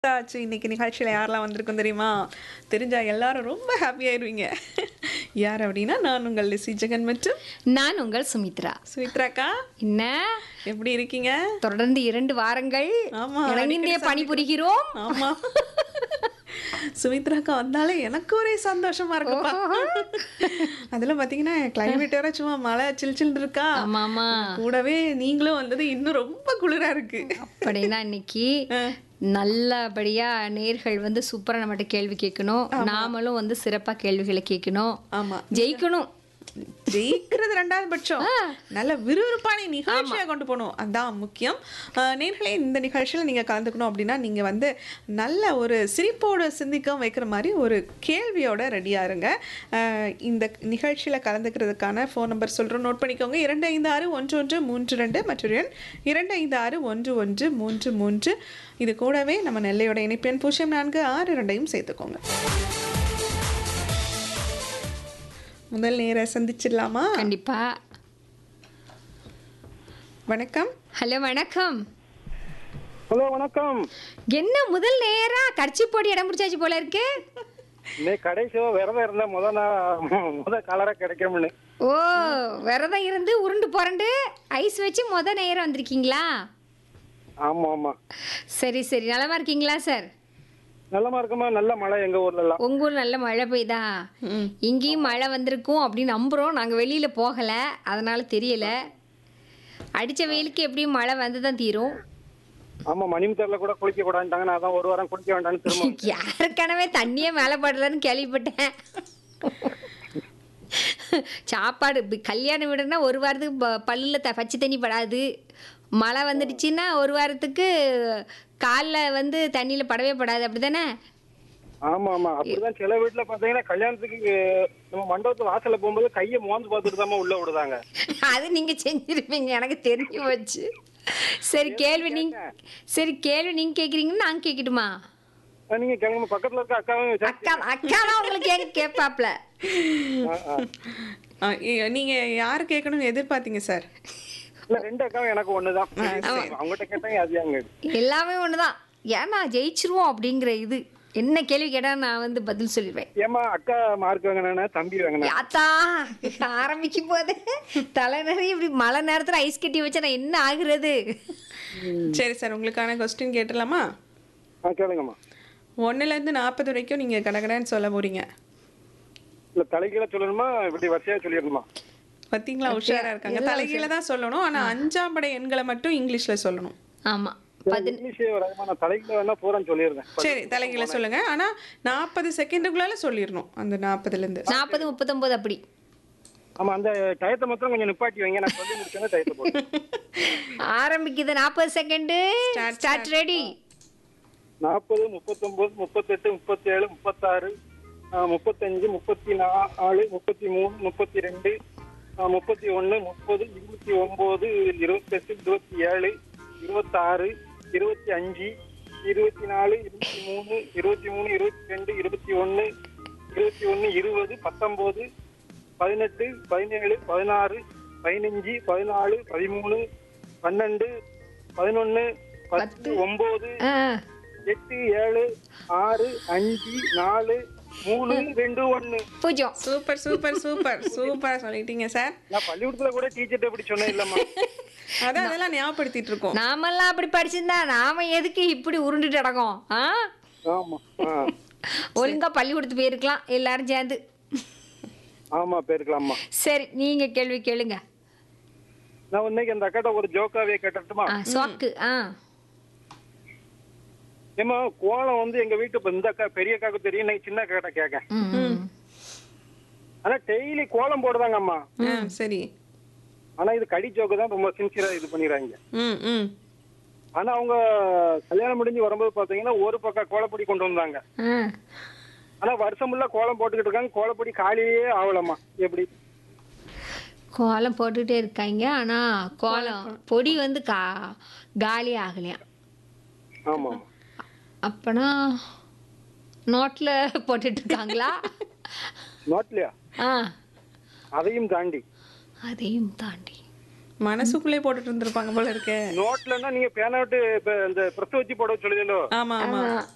ஆச்சு இன்னைக்கு நிகழ்ச்சியில் யாரெல்லாம் வந்திருக்கும் தெரியுமா தெரிஞ்சா எல்லாரும் ரொம்ப ஹாப்பி ஆயிருவீங்க யார் அப்படின்னா நான் உங்கள் லிசி ஜெகன் மற்றும் நான் உங்கள் சுமித்ரா சுமித்ராக்கா என்ன எப்படி இருக்கீங்க தொடர்ந்து இரண்டு வாரங்கள் ஆமா, இணைந்தே அடிக்கடி பணிபுரிகிறோம் ஆமா சுமித்ராக்கா வந்தாலே எனக்கு ஒரே சந்தோஷமா இருக்குப்பா அதுல பாத்தீங்கன்னா கிளைமேட் வேற சும்மா மழை சில் சில் இருக்கா ஆமா ஆமா கூடவே நீங்களும் வந்தது இன்னும் ரொம்ப குளிரா இருக்கு அப்படின்னா இன்னைக்கு நல்லபடியா நேர்கள் வந்து சூப்பரா நம்மகிட்ட கேள்வி கேட்கணும் நாமளும் வந்து சிறப்பா கேள்விகளை கேட்கணும் ஆமா ஜெயிக்கணும் ஜெயிக்கிறது ரெண்டாவது பட்சம் நல்ல விறுவிறுப்பான நிகழ்ச்சியா கொண்டு போகணும் அதான் முக்கியம் அஹ், நேர்களே இந்த நிகழ்ச்சியில் நீங்க கலந்துக்கணும் அப்படின்னா நீங்க வந்து நல்ல ஒரு சிரிப்போடு சிந்திக்க வைக்கிற மாதிரி ஒரு கேள்வியோட ரெடியா இருங்க அஹ், இந்த நிகழ்ச்சியில கலந்துக்கிறதுக்கான ஃபோன் நம்பர் சொல்றோம் நோட் பண்ணிக்கோங்க இரண்டு ஐந்து ஆறு ஒன்று ஒன்று மூன்று ரெண்டு மற்றும் எண் இரண்டு ஐந்து ஆறு ஒன்று ஒன்று மூன்று மூன்று இது கூடவே நம்ம நெல்லையோட இணைப்பெண் பூஜ்ஜியம் நான்கு ஆறு ரெண்டையும் சேர்த்துக்கோங்க முதல் நேர சந்திச்சிடலாமா கண்டிப்பா வணக்கம் ஹலோ வணக்கம் ஹலோ வணக்கம் என்ன முதல் நேரா கடிச்சு போட்டு இடம் பிடிச்சாச்சு போல இருக்கு இன்னைக்கு கடைசியோ விரதம் இருந்த முத நான் முத கலரா கிடைக்கும்னு ஓ விரதம் இருந்து உருண்டு புரண்டு ஐஸ் வச்சு முத நேரம் வந்திருக்கீங்களா ஆமா ஆமா சரி சரி நலமா இருக்கீங்களா சார் நல்லமா இருக்குமா நல்ல மழை எங்க ஊர்ல எல்லாம் உங்க ஊர் நல்ல மழை பெய்தா இங்கேயும் மழை வந்திருக்கும் அப்படின்னு நம்புறோம் நாங்க வெளியில போகல அதனால தெரியல அடிச்ச வெயிலுக்கு எப்படியும் மழை வந்து தான் தீரும் ஆமா மணிமுத்தர்ல கூட குளிக்க கூடாதுட்டாங்க நான் அதான் ஒரு வாரம் குளிக்க வேண்டாம்னு திரும்ப வந்தேன். யாருக்கனவே தண்ணியே மேலே படலன்னு கேள்விப்பட்டேன் சாப்பாடு இப்ப கல்யாண வீடுனா ஒரு வாரத்துக்கு ப- பல்லுல த பச்சை தண்ணி படாது மழை வந்துடுச்சுன்னா ஒரு வாரத்துக்கு காலில் வந்து தண்ணியில் படவே படாது அப்படிதானே ஆமா ஆமா அப்படிதான் சில வீட்டுல பாத்தீங்கன்னா கல்யாணத்துக்கு அஹ், நம்ம மண்டபத்து வாசல்ல போகும்போது கையை மோந்து பார்த்துட்டு தான் உள்ள விடுதாங்க அது நீங்க செஞ்சிருப்பீங்க எனக்கு தெரிஞ்சு போச்சு சரி கேள்வி நீங்க சரி கேள்வி நீங்க கேக்குறீங்கன்னா நான் கேட்கட்டுமா அஹ், நீங்க கிளம்ப பக்கத்துல இருக்க அக்காவும் விசாரிச்சு- அக்கா அக்கா தான் உங்களுக்கு ஏங்க கேட்பாப்ல அஹ், அஹ். ஆ, இ- நீங்க யார் கேட்கணும்னு எதிர்பார்த்தீங்க சார் இல்ல ரெண்டு அக்காவும் எனக்கு ஒண்ணுதான் அவங்ககிட்ட கேட்டாங்க அது அங்க எல்லாமே ஒண்ணுதான் ஏன்னா ஜெயிச்சிருவோம் அப்படிங்கிற இது என்ன கேள்வி கேட்டா நான் வந்து பதில் சொல்லிடுவேன் ஏமா அக்கா மார்க் வாங்கினா தம்பி வாங்கினா யாத்தா ஆரம்பிக்கும் போது தலை நிறைய இப்படி மழை நேரத்துல ஐஸ் கட்டி வச்சா நான் என்ன ஆகுறது சரி சார் உங்களுக்கான கொஸ்டின் கேட்டலாமா ஆ கேளுங்கம்மா ஒண்ணுல இருந்து நாற்பது வரைக்கும் நீங்க கடகடன்னு சொல்ல போறீங்க இல்ல தலைகீழ சொல்லணுமா இப்படி வரிசையா சொல்லிடணுமா பாத்தீங்களா உஷாரா இருக்காங்க தலைகீழ தான் சொல்லணும் ஆனா அஞ்சாம் படை எண்களை மட்டும் இங்கிலீஷ்ல சொல்லணும் ஆமா இங்கிலீஷே வராதுமா நான் தலைகீழ வேணா பூரா சொல்லிடுறேன் சரி தலைகீழ சொல்லுங்க ஆனா நாற்பது செகண்டுக்குள்ளால சொல்லிடணும் அந்த நாற்பதுல இருந்து நாற்பது முப்பத்தொன்பது அப்படி ஆமா அந்த டயத்தை மாத்திரம் கொஞ்சம் நிப்பாட்டி வைங்க நான் சொல்லி முடிச்சேன்னா டயத்தை போட்டு ஆரம்பிக்குது நாற்பது செகண்டு ஸ்டார்ட் ரெடி நாற்பது முப்பத்தொன்பது முப்பத்தெட்டு முப்பத்தேழு முப்பத்தாறு ஆ, முப்பத்தஞ்சு முப்பத்தி நாலு முப்பத்தி மூணு முப்பத்தி ரெண்டு ஆ, முப்பத்தி ஒண்ணு முப்பது இருபத்தி ஒன்பது இருபத்தெட்டு இருபத்தி ஏழு இருபத்தாறு இருபத்தி அஞ்சு இருபத்தி நாலு இருபத்தி மூணு இருபத்தி மூணு இருபத்தி ரெண்டு இருபத்தி ஒண்ணு இருபத்தி ஒண்ணு இருபது பத்தொன்பது பதினெட்டு பதினேழு பதினாறு பதினஞ்சு பதினாலு பதிமூணு பன்னெண்டு பதினொன்னு பத்து ஒன்பது எட்டு ஏழு ஆறு அஞ்சு நாலு மூணு ரெண்டு ஒண்ணு பூஜ்யம் சூப்பர் சூப்பர் சூப்பர் சூப்பரா சொல்லிட்டீங்க சார் நான் பள்ளிக்கூடத்துல கூட டீச்சர்ட்ட இப்படி சொன்னேன் இல்லம்மா அதான் அதெல்லாம் ஞாபகப்படுத்திட்டு இருக்கோம் நாமெல்லாம் அப்படி படிச்சிருந்தா நாம எதுக்கு இப்படி உருண்டுட்டு அடக்கம் ஆ ஆமா ஆ. ஒழுங்கா பள்ளிக்கூடத்து போயிருக்கலாம் எல்லாரும் சேர்ந்து ஆமா போயிருக்கலாம்மா சரி நீங்க கேள்வி கேளுங்க நான் இன்னைக்கு அந்த அக்காட்ட ஒரு ஜோக்காவே கேட்டட்டுமா ஆ சோக்கு ஆ ஏமா கோலம் வந்து எங்க வீட்டு இப்ப இந்த அக்கா பெரிய அக்காவுக்கு தெரியும் இன்னைக்கு சின்ன அக்கா கிட்ட கேட்க ம். ஆனா டெய்லி கோலம் போடுதாங்க அம்மா ஆ, சரி ஆனா இது கடி ஜோக்கு தான் ரொம்ப சின்சியரா இது பண்ணிடுறாங்க ம் ம் ஆனா அவங்க கல்யாணம் முடிஞ்சு வரும்போது பாத்தீங்கன்னா ஒரு பக்கம் கோலப்பொடி கொண்டு வந்தாங்க ஆ. ஆனா வருஷம் ஃபுல்லா கோலம் போட்டுக்கிட்டு இருக்காங்க கோலப்பொடி காலியே ஆகலம்மா எப்படி கோலம் போட்டுட்டே இருக்காங்க ஆனா கோலம் பொடி வந்து கா காலி ஆகலையாம் ஆமா அப்பனா நோட்ல போட்டுட்டு இருக்காங்களா நோட்லயா ஆ அதையும் தாண்டி அதையும் தாண்டி மனசுக்குள்ளே போட்டுட்டு இருந்திருப்பாங்க போல இருக்கே நோட்லன்னா நீங்க பேனா விட்டு இப்ப இந்த பிரஸ் வச்சு போட சொல்லுதோ ஆமா ஆமா